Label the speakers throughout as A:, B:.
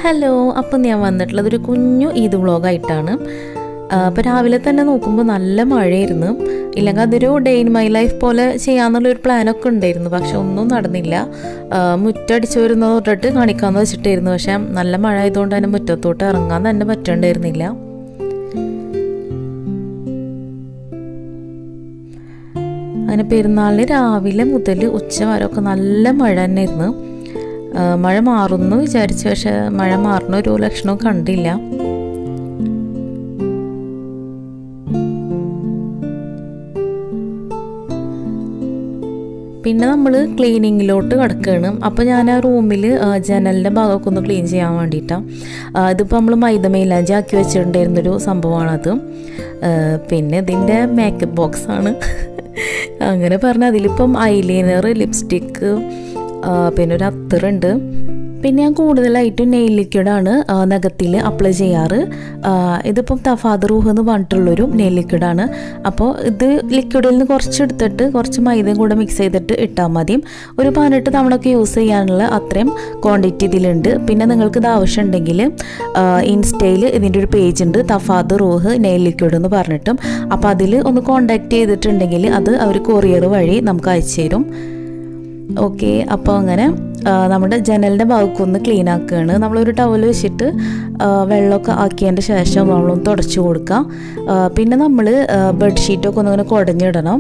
A: hello അപ്പം ഞാൻ വന്നിട്ടുള്ളത് ഒരു കുഞ്ഞു ഈദ് വ്ളോഗായിട്ടാണ് അപ്പോൾ രാവിലെ തന്നെ നോക്കുമ്പോൾ നല്ല മഴയായിരുന്നു ഇല്ലെങ്കിൽ അതൊരു ഡേ ഇൻ മൈ ലൈഫ് പോലെ ചെയ്യാന്നുള്ളൊരു പ്ലാനൊക്കെ ഉണ്ടായിരുന്നു പക്ഷെ ഒന്നും നടന്നില്ല ആ, മുറ്റടിച്ചു വരുന്നത് തൊട്ടിട്ട് കാണിക്കാമെന്ന് വെച്ചിട്ടായിരുന്നു പക്ഷെ നല്ല മഴ ആയതുകൊണ്ട് തന്നെ മുറ്റത്തോട്ട് ഇറങ്ങാൻ തന്നെ പറ്റണ്ടായിരുന്നില്ല അങ്ങനെ പെരുന്നാളിന് രാവിലെ മുതൽ ഉച്ച വരെയൊക്കെ നല്ല മഴ തന്നെയായിരുന്നു ആ, മഴ മാറുന്നു വിചാരിച്ചു പക്ഷെ മഴ മാറുന്ന ഒരു ലക്ഷണവും കണ്ടില്ല പിന്നെ നമ്മൾ ക്ലീനിങ്ങിലോട്ട് കിടക്കുകയാണ് അപ്പോൾ ഞാൻ ആ റൂമിൽ ജനലിൻ്റെ ഭാഗമൊക്കെ ഒന്ന് ക്ലീൻ ചെയ്യാൻ വേണ്ടിയിട്ടാണ് ഇതിപ്പോൾ നമ്മൾ മൈദ മൈലാഞ്ചി ആക്കി വെച്ചിട്ടുണ്ടായിരുന്നൊരു സംഭവമാണത് ആ, പിന്നെ ഇതിൻ്റെ മേക്കപ്പ് ബോക്സാണ് അങ്ങനെ പറഞ്ഞാൽ അതിലിപ്പം ഐലൈനർ ലിപ്സ്റ്റിക്ക് പിന്നെ ഒരു അത്തറുണ്ട് പിന്നെ ഞാൻ കൂടുതലായിട്ടും നെയിൽ ലിക്വിഡാണ് നഖത്തിൽ അപ്ലൈ ചെയ്യാറ് ആ, ഇതിപ്പം തഫാദ് റൂഹ് എന്ന് പറഞ്ഞിട്ടുള്ളൊരു നെയിൽ ലിക്വിഡാണ് അപ്പോൾ ഇത് ലിക്വിഡിൽ നിന്ന് കുറച്ച് എടുത്തിട്ട് കുറച്ച് മൈദയും കൂടെ മിക്സ് ചെയ്തിട്ട് ഇട്ടാൽ മതി ഒരു പതിനെട്ട് തവണയൊക്കെ യൂസ് ചെയ്യാനുള്ള അത്രയും ക്വാണ്ടിറ്റി ഇതിലുണ്ട് പിന്നെ നിങ്ങൾക്ക് ഇത് ആവശ്യമുണ്ടെങ്കിൽ ഇൻസ്റ്റയിൽ ഇതിൻ്റെ ഒരു പേജ് ഉണ്ട് തഫാദ് റൂഹ് നെയിൽ ലിക്വിഡ് എന്ന് പറഞ്ഞിട്ടും അപ്പോൾ അതിൽ ഒന്ന് കോണ്ടാക്ട് ചെയ്തിട്ടുണ്ടെങ്കിൽ അത് അവർ കൊറിയർ വഴി നമുക്ക് അയച്ചു തരും ഓക്കെ അപ്പോൾ അങ്ങനെ ആ, നമ്മുടെ ജനലിൻ്റെ ഭാഗമൊക്കെ ഒന്ന് ക്ലീൻ ആക്കുകയാണ് നമ്മളൊരു ടവൽ വെച്ചിട്ട് ആ, വെള്ളമൊക്കെ ആക്കിയതിൻ്റെ ശേഷം നമ്മളൊന്ന് തുടച്ചു കൊടുക്കുക ആ, പിന്നെ നമ്മൾ ബെഡ്ഷീറ്റൊക്കെ ഒന്ന് ഇങ്ങനെ കുടഞ്ഞിടണം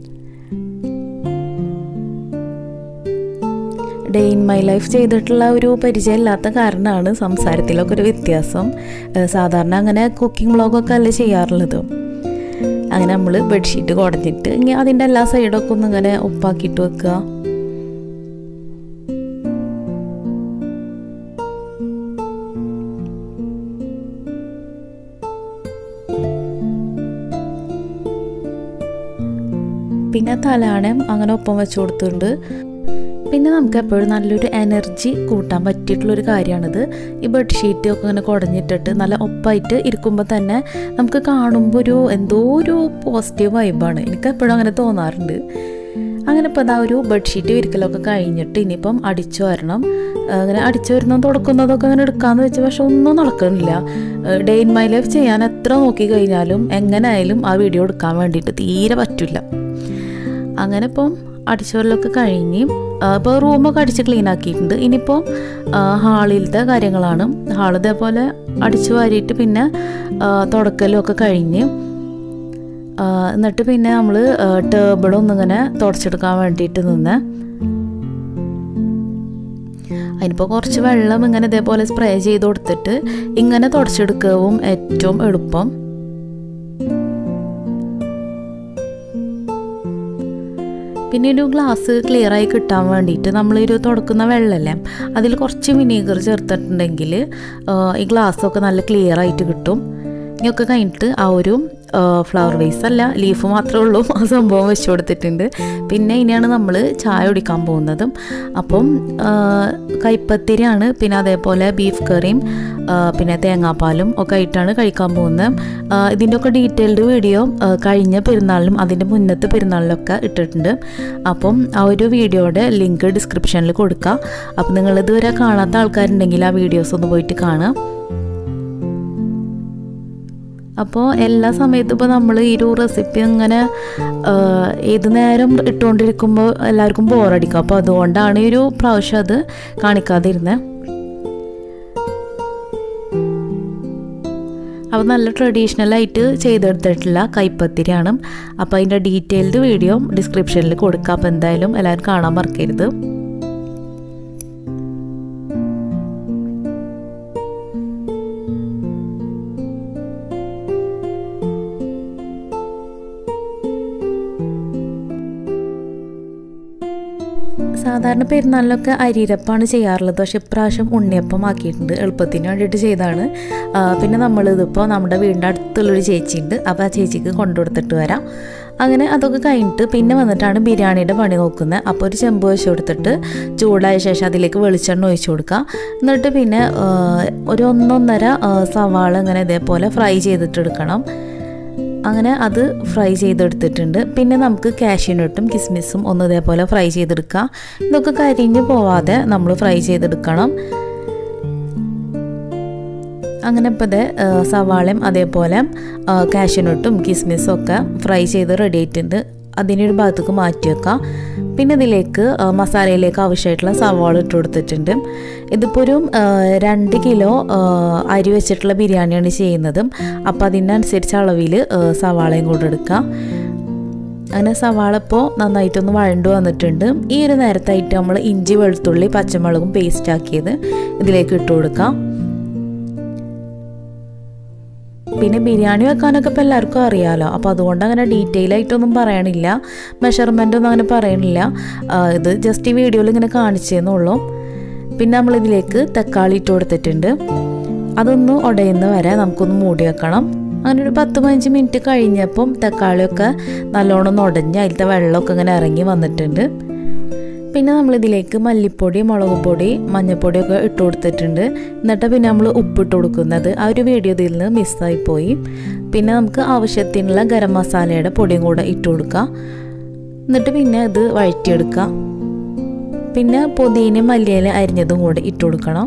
A: ഡേ ഇൻ മൈ ലൈഫ് ചെയ്തിട്ടുള്ള ഒരു പരിചയമില്ലാത്ത കാരണമാണ് സംസാരത്തിലൊക്കെ ഒരു വ്യത്യാസം ആ, സാധാരണ അങ്ങനെ കുക്കിംഗ് വ്ളോഗൊക്കെ അല്ലേ ചെയ്യാറുള്ളത് അങ്ങനെ നമ്മൾ ബെഡ്ഷീറ്റ് കുടഞ്ഞിട്ട് ഇങ്ങനെ അതിൻ്റെ എല്ലാ സൈഡൊക്കെ ഒന്ന് ഇങ്ങനെ ഉപ്പാക്കിയിട്ട് വെക്കുക പിന്നെ തലാണം അങ്ങനെ ഒപ്പം വെച്ച് കൊടുത്തിട്ടുണ്ട് പിന്നെ നമുക്ക് എപ്പോഴും നല്ലൊരു എനർജി കൂട്ടാൻ പറ്റിയിട്ടുള്ളൊരു കാര്യമാണിത് ഈ ബെഡ്ഷീറ്റ് ഒക്കെ ഇങ്ങനെ കുടഞ്ഞിട്ടിട്ട് നല്ല ഒപ്പായിട്ട് ഇരിക്കുമ്പോൾ തന്നെ നമുക്ക് കാണുമ്പോൾ ഒരു എന്തോ ഒരു പോസിറ്റീവ് വൈബാണ് എനിക്ക് എപ്പോഴും അങ്ങനെ തോന്നാറുണ്ട് അങ്ങനെ ഇപ്പോൾ അതാ ഒരു ബെഡ്ഷീറ്റ് വിരിക്കലൊക്കെ കഴിഞ്ഞിട്ട് ഇനിയിപ്പം അടിച്ചു വരണം അങ്ങനെ അടിച്ചു വരുന്നതും തുടക്കുന്നതൊക്കെ അങ്ങനെ എടുക്കാമെന്ന് വെച്ച് പക്ഷെ ഒന്നും നടക്കുന്നില്ല ഡേ ഇൻ മൈ ലൈഫ് ചെയ്യാൻ എത്ര നോക്കി കഴിഞ്ഞാലും എങ്ങനെയായാലും ആ വീഡിയോ എടുക്കാൻ വേണ്ടിയിട്ട് തീരെ പറ്റില്ല അങ്ങനെ ഇപ്പം അടിച്ചവരിലൊക്കെ കഴിഞ്ഞ് ഇപ്പോൾ റൂമൊക്കെ അടിച്ച് ക്ലീൻ ആക്കിയിട്ടുണ്ട് ഇനിയിപ്പോൾ ഹാളിലത്തെ കാര്യങ്ങളാണ് ഹാൾ ഇതേപോലെ അടിച്ചു വാരിയിട്ട് പിന്നെ ആ, തുടക്കലും ഒക്കെ കഴിഞ്ഞ് ആ, എന്നിട്ട് പിന്നെ നമ്മൾ ടേബിളൊന്നിങ്ങനെ തുടച്ചെടുക്കാൻ വേണ്ടിയിട്ട് നിന്ന് അതിനിപ്പോൾ കുറച്ച് വെള്ളം ഇങ്ങനെ ഇതേപോലെ സ്പ്രേ ചെയ്ത് കൊടുത്തിട്ട് ഇങ്ങനെ തുടച്ചെടുക്കവും ഏറ്റവും എളുപ്പം പിന്നെ ഒരു ഗ്ലാസ് ക്ലിയർ ആയി കിട്ടാൻ വേണ്ടിയിട്ട് നമ്മളൊരു തുടക്കുന്ന വെള്ളമല്ലേ അതിൽ കുറച്ച് വിനീഗർ ചേർത്തിട്ടുണ്ടെങ്കിൽ ഈ ഗ്ലാസ്സൊക്കെ നല്ല ക്ലിയർ ആയിട്ട് കിട്ടും ഇനിയൊക്കെ കഴിഞ്ഞിട്ട് ആ ഒരു ഫ്ലവർ വേസ് അല്ല ലീഫ് മാത്രമേ ഉള്ളൂ ആ സംഭവം വെച്ച് കൊടുത്തിട്ടുണ്ട് പിന്നെ ഇനിയാണ് നമ്മൾ ചായ കുടിക്കാൻ പോകുന്നത് അപ്പം ആ, കൈപ്പത്തിരിയാണ് പിന്നെ അതേപോലെ ബീഫ് കറിയും ആ, പിന്നെ തേങ്ങാപ്പാലും ഒക്കെ ആയിട്ടാണ് കഴിക്കാൻ പോകുന്നത് ആ, ഇതിൻ്റെ ഒക്കെ ഡീറ്റെയിൽഡ് വീഡിയോ ആ, കഴിഞ്ഞ പെരുന്നാളിലും അതിൻ്റെ മുന്നത്തെ പെരുന്നാളിലൊക്കെ ഇട്ടിട്ടുണ്ട് അപ്പം ആ ഒരു വീഡിയോയുടെ ലിങ്ക് ഡിസ്ക്രിപ്ഷനിൽ കൊടുക്കുക അപ്പം നിങ്ങൾ ഇതുവരെ കാണാത്ത ആൾക്കാരുണ്ടെങ്കിൽ ആ വീഡിയോസ് ഒന്ന് പോയിട്ട് കാണുക അപ്പോൾ എല്ലാ സമയത്തും ഇപ്പോൾ നമ്മൾ ഈ ഒരു റെസിപ്പി ഇങ്ങനെ ആ, ഏത് നേരം ഇട്ടുകൊണ്ടിരിക്കുമ്പോൾ എല്ലാവർക്കും ബോറടിക്കും അപ്പോൾ അതുകൊണ്ടാണ് ഈ ഒരു പ്രാവശ്യം അത് കാണിക്കാതിരുന്നത് അപ്പോൾ നല്ല ട്രഡീഷണൽ ആയിട്ട് ചെയ്തെടുത്തിട്ടുള്ള കൈപ്പത്തിരിയാണ് അപ്പോൾ അതിൻ്റെ ഡീറ്റെയിൽഡ് വീഡിയോ ഡിസ്ക്രിപ്ഷനിൽ കൊടുക്കാം അപ്പോൾ എന്തായാലും എല്ലാവരും കാണാൻ മറക്കരുത് സാധാരണ പെരുന്നാളിലൊക്കെ അരിരപ്പാണ് ചെയ്യാറുള്ളത് പക്ഷെ ഇപ്രാവശ്യം ഉണ്ണിയപ്പം ആക്കിയിട്ടുണ്ട് എളുപ്പത്തിന് വേണ്ടിയിട്ട് ചെയ്താണ് ആ, പിന്നെ നമ്മളിതിപ്പോൾ നമ്മുടെ വീടിൻ്റെ അടുത്തുള്ളൊരു ചേച്ചിയുണ്ട് അപ്പോൾ ആ ചേച്ചിക്ക് കൊണ്ടുകൊടുത്തിട്ട് വരാം അങ്ങനെ അതൊക്കെ കഴിഞ്ഞിട്ട് പിന്നെ വന്നിട്ടാണ് ബിരിയാണിയുടെ പണി നോക്കുന്നത് അപ്പോൾ ഒരു ചെമ്പ് വെച്ച് കൊടുത്തിട്ട് ചൂടായ ശേഷം അതിലേക്ക് വെളിച്ചെണ്ണ ഒഴിച്ചു കൊടുക്കുക എന്നിട്ട് പിന്നെ ആ, ഒരു ഒന്നൊന്നര ആ, സവാള ഇങ്ങനെ ഇതേപോലെ ഫ്രൈ ചെയ്തിട്ടെടുക്കണം അങ്ങനെ അത് ഫ്രൈ ചെയ്തെടുത്തിട്ടുണ്ട് പിന്നെ നമുക്ക് കാഷ്യൂനട്ടും കിസ്മിസും ഒന്ന് ഇതേപോലെ ഫ്രൈ ചെയ്തെടുക്കുക ഇതൊക്കെ കരിഞ്ഞ് പോവാതെ നമ്മൾ ഫ്രൈ ചെയ്തെടുക്കണം അങ്ങനെ ഇപ്പോൾ ഇത് സവാളയും അതേപോലെ കാഷ്യനട്ടും കിസ്മിസും ഒക്കെ ഫ്രൈ ചെയ്ത് റെഡി ആയിട്ടുണ്ട് അതിനൊരു ഭാഗത്തേക്ക് മാറ്റി വെക്കാം പിന്നെ ഇതിലേക്ക് ആ, മസാലയിലേക്ക് ആവശ്യമായിട്ടുള്ള സവാള ഇട്ട് കൊടുത്തിട്ടുണ്ട് ഇതിപ്പോൾ ഒരു ആ, രണ്ട് കിലോ ആ, അരി വെച്ചിട്ടുള്ള ബിരിയാണിയാണ് ചെയ്യുന്നത് അപ്പോൾ അതിനനുസരിച്ച് അളവിൽ ആ, സവാളയും കൂടെ എടുക്കാം അങ്ങനെ സവാള ഇപ്പോൾ നന്നായിട്ടൊന്ന് വഴണ്ടു വന്നിട്ടുണ്ട് ഈ ഒരു നേരത്തായിട്ട് നമ്മൾ ഇഞ്ചി വെളുത്തുള്ളി പച്ചമുളകും പേസ്റ്റ് ആക്കിയത് ഇതിലേക്ക് ഇട്ട് കൊടുക്കാം പിന്നെ ബിരിയാണി വെക്കാനൊക്കെ ഇപ്പോൾ എല്ലാവർക്കും അറിയാമല്ലോ അപ്പോൾ അതുകൊണ്ട് അങ്ങനെ ഡീറ്റെയിൽ ആയിട്ടൊന്നും പറയണില്ല മെഷർമെൻ്റ് ഒന്നും അങ്ങനെ പറയണില്ല ആ, ഇത് ജസ്റ്റ് ഈ വീഡിയോയിൽ ഇങ്ങനെ കാണിച്ചതെന്നുള്ളൂ പിന്നെ നമ്മളിതിലേക്ക് തക്കാളി ഇട്ട് കൊടുത്തിട്ടുണ്ട് അതൊന്ന് ഉടയുന്ന വരെ നമുക്കൊന്ന് മൂടി വെക്കണം അങ്ങനെ ഒരു പത്ത് പതിനഞ്ച് മിനിറ്റ് കഴിഞ്ഞപ്പം തക്കാളിയൊക്കെ നല്ലോണം ഒന്ന് ഉടഞ്ഞ് അതിലത്തെ വെള്ളമൊക്കെ ഇങ്ങനെ ഇറങ്ങി വന്നിട്ടുണ്ട് പിന്നെ നമ്മളിതിലേക്ക് മല്ലിപ്പൊടി മുളക് പൊടി മഞ്ഞൾപ്പൊടിയൊക്കെ ഇട്ട് കൊടുത്തിട്ടുണ്ട് എന്നിട്ട് പിന്നെ നമ്മൾ ഉപ്പിട്ട് കൊടുക്കുന്നത് ആ ഒരു വീഡിയോ ഇതിൽ നിന്ന് മിസ്സായി പോയി പിന്നെ നമുക്ക് ആവശ്യത്തിനുള്ള ഗരം മസാലയുടെ പൊടിയും കൂടെ ഇട്ട് കൊടുക്കാം എന്നിട്ട് പിന്നെ ഇത് വഴറ്റിയെടുക്കാം പിന്നെ പുതിന മല്ലിയില അരിഞ്ഞതും കൂടെ ഇട്ട് കൊടുക്കണം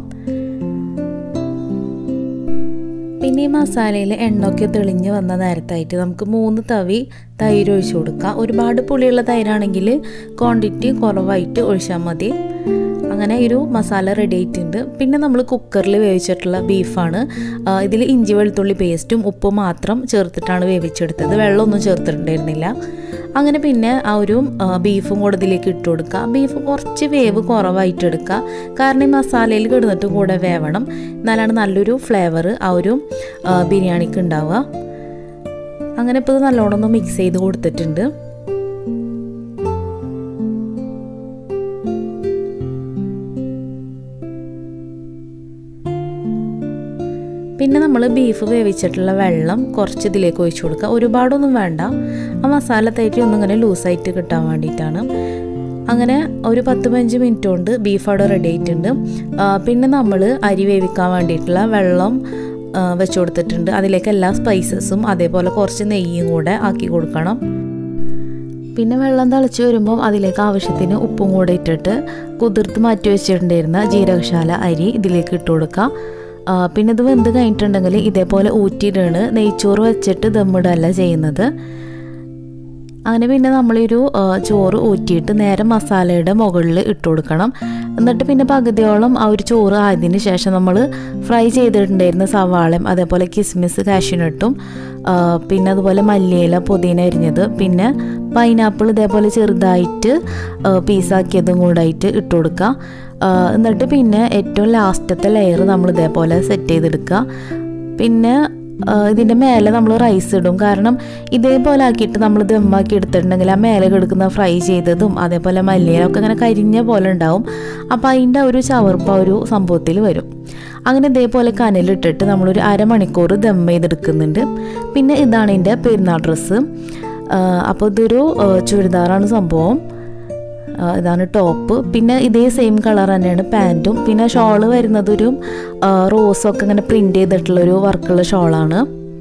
A: പിന്നെ ഈ മസാലയിൽ എണ്ണയൊക്കെ തെളിഞ്ഞ് വന്ന നേരത്തായിട്ട് നമുക്ക് മൂന്ന് തവി തൈര് ഒഴിച്ചു കൊടുക്കാം ഒരുപാട് പുളിയുള്ള തൈരാണെങ്കിൽ ക്വാണ്ടിറ്റി കുറവായിട്ട് ഒഴിച്ചാൽ മതി അങ്ങനെ ഒരു മസാല റെഡി ആയിട്ടുണ്ട് പിന്നെ നമ്മൾ കുക്കറിൽ വേവിച്ചിട്ടുള്ള ബീഫാണ് ഇതിൽ ഇഞ്ചി വെളുത്തുള്ളി പേസ്റ്റും ഉപ്പും മാത്രം ചേർത്തിട്ടാണ് വേവിച്ചെടുത്തത് വെള്ളമൊന്നും ചേർത്തിട്ടുണ്ടായിരുന്നില്ല അങ്ങനെ പിന്നെ ആ ഒരു ആ, ബീഫും കൂടെ ഇതിലേക്ക് ഇട്ട് കൊടുക്കുക ബീഫ് കുറച്ച് വേവ് കുറവായിട്ട് എടുക്കുക കാരണം ഈ മസാലയിൽ കിടന്നിട്ട് കൂടെ വേവണം എന്നാലാണ് നല്ലൊരു ഫ്ലേവർ ആ ഒരു ആ, ബിരിയാണിക്ക് ഉണ്ടാവുക അങ്ങനെ ഇപ്പോൾ ഇത് നല്ലോണം ഒന്ന് മിക്സ് ചെയ്ത് കൊടുത്തിട്ടുണ്ട് പിന്നെ നമ്മൾ ബീഫ് വേവിച്ചിട്ടുള്ള വെള്ളം കുറച്ച് ഇതിലേക്ക് ഒഴിച്ചു കൊടുക്കുക ഒരുപാടൊന്നും വേണ്ട ആ മസാല തേറ്റി ഒന്നും ഇങ്ങനെ ലൂസായിട്ട് കിട്ടാൻ വേണ്ടിയിട്ടാണ് അങ്ങനെ ഒരു പത്ത് പതിനഞ്ച് മിനിറ്റ് കൊണ്ട് ബീഫ് അവിടെ റെഡി ആയിട്ടുണ്ട് ആ, പിന്നെ നമ്മൾ അരി വേവിക്കാൻ വേണ്ടിയിട്ടുള്ള വെള്ളം ആ, വെച്ച് കൊടുത്തിട്ടുണ്ട് അതിലേക്ക് എല്ലാ സ്പൈസസും അതേപോലെ കുറച്ച് നെയ്യും കൂടെ ആക്കി കൊടുക്കണം പിന്നെ വെള്ളം തിളച്ച് വരുമ്പം അതിലേക്ക് ആവശ്യത്തിന് ഉപ്പും കൂടെ ഇട്ടിട്ട് കുതിർത്ത് മാറ്റി വെച്ചിട്ടുണ്ടായിരുന്ന ജീരകശാല അരി ഇതിലേക്ക് ഇട്ട് കൊടുക്കുക ആ, പിന്നെ ഇത് വെന്ത് കഴിഞ്ഞിട്ടുണ്ടെങ്കിൽ ഇതേപോലെ ഊറ്റിയിട്ടാണ് നെയ്ച്ചോറ് വെച്ചിട്ട് ദമ്മിടല്ല ചെയ്യുന്നത് അങ്ങനെ പിന്നെ നമ്മളൊരു ആ, ചോറ് ഊറ്റിയിട്ട് നേരെ മസാലയുടെ മുകളിൽ ഇട്ട് കൊടുക്കണം എന്നിട്ട് പിന്നെ പകുതിയോളം ആ ഒരു ചോറ് ആയതിന് ശേഷം നമ്മൾ ഫ്രൈ ചെയ്തിട്ടുണ്ടായിരുന്ന സവാളയും അതേപോലെ കിസ്മിസ് കാഷ്യൂനട്ടും ആ, പിന്നെ അതുപോലെ മല്ലിയില പുതിന അരിഞ്ഞത് പിന്നെ പൈനാപ്പിൾ ഇതേപോലെ ചെറുതായിട്ട് ആ, പീസാക്കിയതും കൂടായിട്ട് ഇട്ട് കൊടുക്കുക ആ, എന്നിട്ട് പിന്നെ ഏറ്റവും ലാസ്റ്റത്തെ ലെയർ നമ്മൾ ഇതേപോലെ സെറ്റ് ചെയ്തെടുക്കുക പിന്നെ ആ, ഇതിൻ്റെ മേലെ നമ്മൾ റൈസ് ഇടും കാരണം ഇതേപോലെ ആക്കിയിട്ട് നമ്മൾ ദമ്മാക്കി എടുത്തിട്ടുണ്ടെങ്കിൽ ആ മേലെ കിടക്കുന്ന ഫ്രൈ ചെയ്തതും അതേപോലെ മല്ലിയിലൊക്കെ ഇങ്ങനെ കരിഞ്ഞ പോലെ ഉണ്ടാവും അപ്പോൾ അതിൻ്റെ ആ ഒരു ചവർപ്പ് ആ ഒരു സംഭവത്തിൽ വരും അങ്ങനെ ഇതേപോലെ കനലിട്ടിട്ട് നമ്മളൊരു അരമണിക്കൂർ ദം ചെയ്തെടുക്കുന്നുണ്ട് പിന്നെ ഇതാണ് എൻ്റെ പെരുന്നാൾ ഡ്രസ്സ് അപ്പോൾ ഇതൊരു ആ, ചുരിദാറാണ് സംഭവം ആ, ഇതാണ് ടോപ്പ് പിന്നെ ഇതേ സെയിം കളർ തന്നെയാണ് പാൻറ്റും പിന്നെ ഷോള് വരുന്നതൊരു ആ, റോസൊക്കെ ഇങ്ങനെ പ്രിൻ്റ് ചെയ്തിട്ടുള്ളൊരു വർക്കുള്ള ഷോളാണ്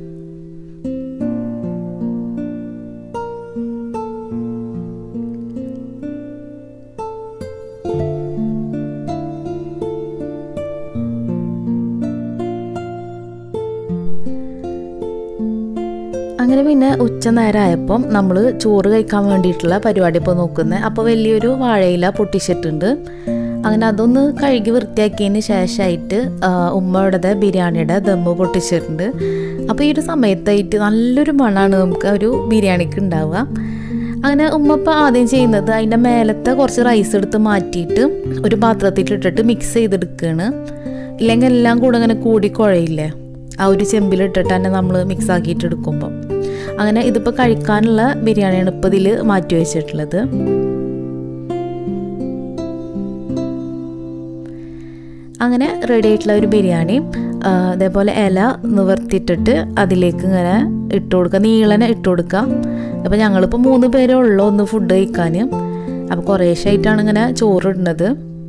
A: അങ്ങനെ പിന്നെ ഉച്ച നേരമായപ്പം നമ്മൾ ചോറ് കഴിക്കാൻ വേണ്ടിയിട്ടുള്ള പരിപാടി ഇപ്പോൾ നോക്കുന്നത് അപ്പോൾ വലിയൊരു വാഴയില പൊട്ടിച്ചിട്ടുണ്ട് അങ്ങനെ അതൊന്ന് കഴുകി വൃത്തിയാക്കിയതിന് ശേഷമായിട്ട് ഉമ്മയുടെ ബിരിയാണിയുടെ ദമ്മ് പൊട്ടിച്ചിട്ടുണ്ട് അപ്പോൾ ഈ ഒരു സമയത്തായിട്ട് നല്ലൊരു മണമാണ് നമുക്ക് ആ ഒരു ബിരിയാണിക്ക് ഉണ്ടാവുക അങ്ങനെ ഉമ്മ ഇപ്പോൾ ആദ്യം ചെയ്യുന്നത് അതിൻ്റെ മേലത്തെ കുറച്ച് റൈസ് എടുത്ത് മാറ്റിയിട്ട് ഒരു പാത്രത്തിൽ ഇട്ടിട്ട് മിക്സ് ചെയ്തെടുക്കുകയാണ് ഇല്ലെങ്കിൽ എല്ലാം കൂടെ അങ്ങനെ കൂടി കുഴയില്ലേ ആ ഒരു ചെമ്പിലിട്ടിട്ട് തന്നെ നമ്മൾ മിക്സ് ആക്കിയിട്ട് എടുക്കുമ്പോൾ അങ്ങനെ ഇതിപ്പോൾ കഴിക്കാനുള്ള ബിരിയാണിയാണ് ഇപ്പോൾ ഇതിൽ മാറ്റി വെച്ചിട്ടുള്ളത് അങ്ങനെ റെഡി ആയിട്ടുള്ള ഒരു ബിരിയാണി ആ, അതേപോലെ ഇല നിവർത്തിയിട്ടിട്ട് അതിലേക്ക് ഇങ്ങനെ ഇട്ട് കൊടുക്കുക നീളനെ ഇട്ട് കൊടുക്കുക അപ്പോൾ ഞങ്ങളിപ്പോൾ മൂന്ന് പേരേ ഉള്ളൂ ഒന്ന് ഫുഡ് കഴിക്കാൻ അപ്പോൾ കുറേശ്ശായിട്ടാണ് ഇങ്ങനെ ചോറിടുന്നത്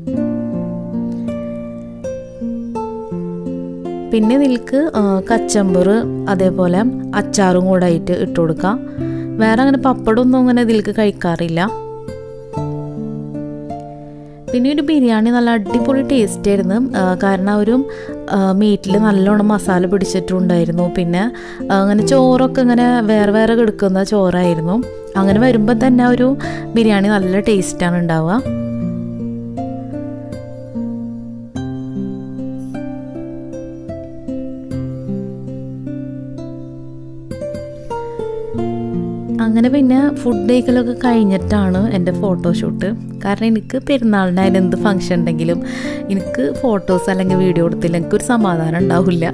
A: പിന്നെ ഇതിലേക്ക് കച്ചമ്പർ അതേപോലെ അച്ചാറും കൂടെ ആയിട്ട് ഇട്ട് കൊടുക്കാം വേറെ അങ്ങനെ പപ്പടമൊന്നും അങ്ങനെ ഇതിലേക്ക് കഴിക്കാറില്ല പിന്നെ ഒരു ബിരിയാണി നല്ല അടിപൊളി ടേസ്റ്റ് ആയിരുന്നു ആ, കാരണം ആ ഒരു മീറ്റിൽ നല്ലോണം മസാല പിടിച്ചിട്ടുണ്ടായിരുന്നു പിന്നെ ആ, അങ്ങനെ ചോറൊക്കെ ഇങ്ങനെ വേറെ വേറെ കിടക്കുന്ന ചോറായിരുന്നു അങ്ങനെ വരുമ്പോൾ തന്നെ ആ ഒരു ബിരിയാണി നല്ല ടേസ്റ്റാണ് ഉണ്ടാവുക അങ്ങനെ പിന്നെ ഫുഡ് കഴിക്കലൊക്കെ കഴിഞ്ഞിട്ടാണ് എൻ്റെ ഫോട്ടോഷൂട്ട് കാരണം എനിക്ക് പെരുന്നാളിന് അതിന് എന്ത് ഫങ്ഷൻ ഉണ്ടെങ്കിലും എനിക്ക് ഫോട്ടോസ് അല്ലെങ്കിൽ വീഡിയോ എടുത്തില്ല എനിക്കൊരു സമാധാനം ഉണ്ടാവില്ല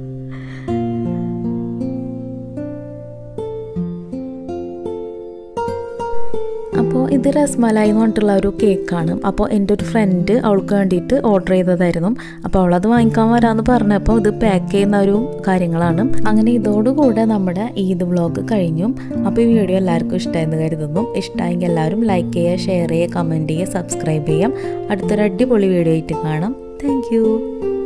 A: അപ്പോൾ ഇത് രസ്മലായി എന്ന് പറഞ്ഞിട്ടുള്ള ഒരു കേക്കാണ് അപ്പോൾ എൻ്റെ ഒരു ഫ്രണ്ട് അവൾക്ക് വേണ്ടിയിട്ട് ഓർഡർ ചെയ്തതായിരുന്നു അപ്പോൾ അവളത് വാങ്ങിക്കാൻ വരാമെന്ന് പറഞ്ഞപ്പോൾ ഇത് പാക്ക് ചെയ്യുന്ന ഒരു കാര്യങ്ങളാണ് അങ്ങനെ ഇതോടുകൂടെ നമ്മുടെ ഈദ് വ്ളോഗ് കഴിഞ്ഞു അപ്പോൾ ഈ വീഡിയോ എല്ലാവർക്കും ഇഷ്ടമായെന്ന് കരുതുന്നു ഇഷ്ടമായെങ്കിൽ എല്ലാവരും ലൈക്ക് ചെയ്യുക ഷെയർ ചെയ്യുക കമൻറ്റ് ചെയ്യുക സബ്സ്ക്രൈബ് ചെയ്യാം അടുത്തൊരു അടിപൊളി വീഡിയോ ആയിട്ട് കാണാം താങ്ക്